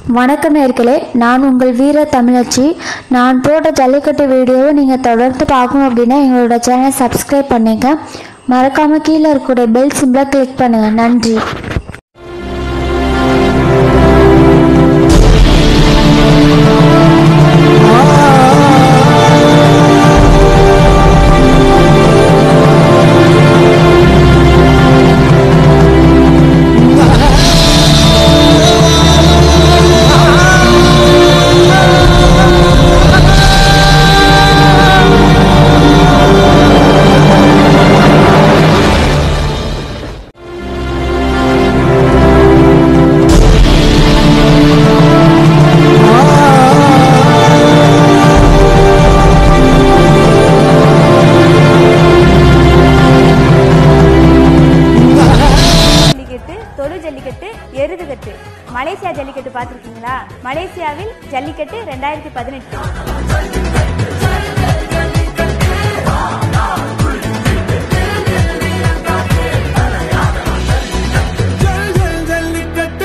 வணக்கம் நேர்களே நான் உங்கள் வீர தமிழச்சி நான் போட்ட ஜல்லிக்கட்டு வீடியோவை நீங்கள் தொடர்ந்து பார்க்கணும் அப்படின்னா எங்களோட சேனலை சப்ஸ்கிரைப் பண்ணுங்க மறக்காமல் கீழே இருக்கக்கூடிய பெல் சிம்பிளை கிளிக் பண்ணுங்கள் நன்றி ஜல்லிக்கட்டு தொழு ஜல்லிக்கட்டு எருதுகட்டு மலேசியா ஜல்லிக்கட்டு பார்த்துருக்கீங்களா மலேசியாவில் ஜல்லிக்கட்டு ரெண்டாயிரத்தி பதினெட்டு ஜல் ஜல் ஜல்லிக்கட்டு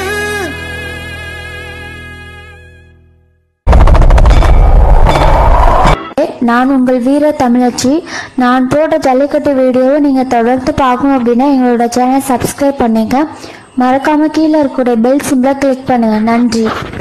நான் உங்கள் வீர தமிழச்சி நான் போட்ட ஜல்லிக்கட்டு வீடியோவை நீங்கள் தொடர்ந்து பார்க்கணும் அப்படின்னா எங்களோட சேனலை சப்ஸ்கிரைப் பண்ணுங்க மறக்காமல் கீழே இருக்கக்கூடிய பெல் சிம்பிளை கிளிக் பண்ணுங்கள் நன்றி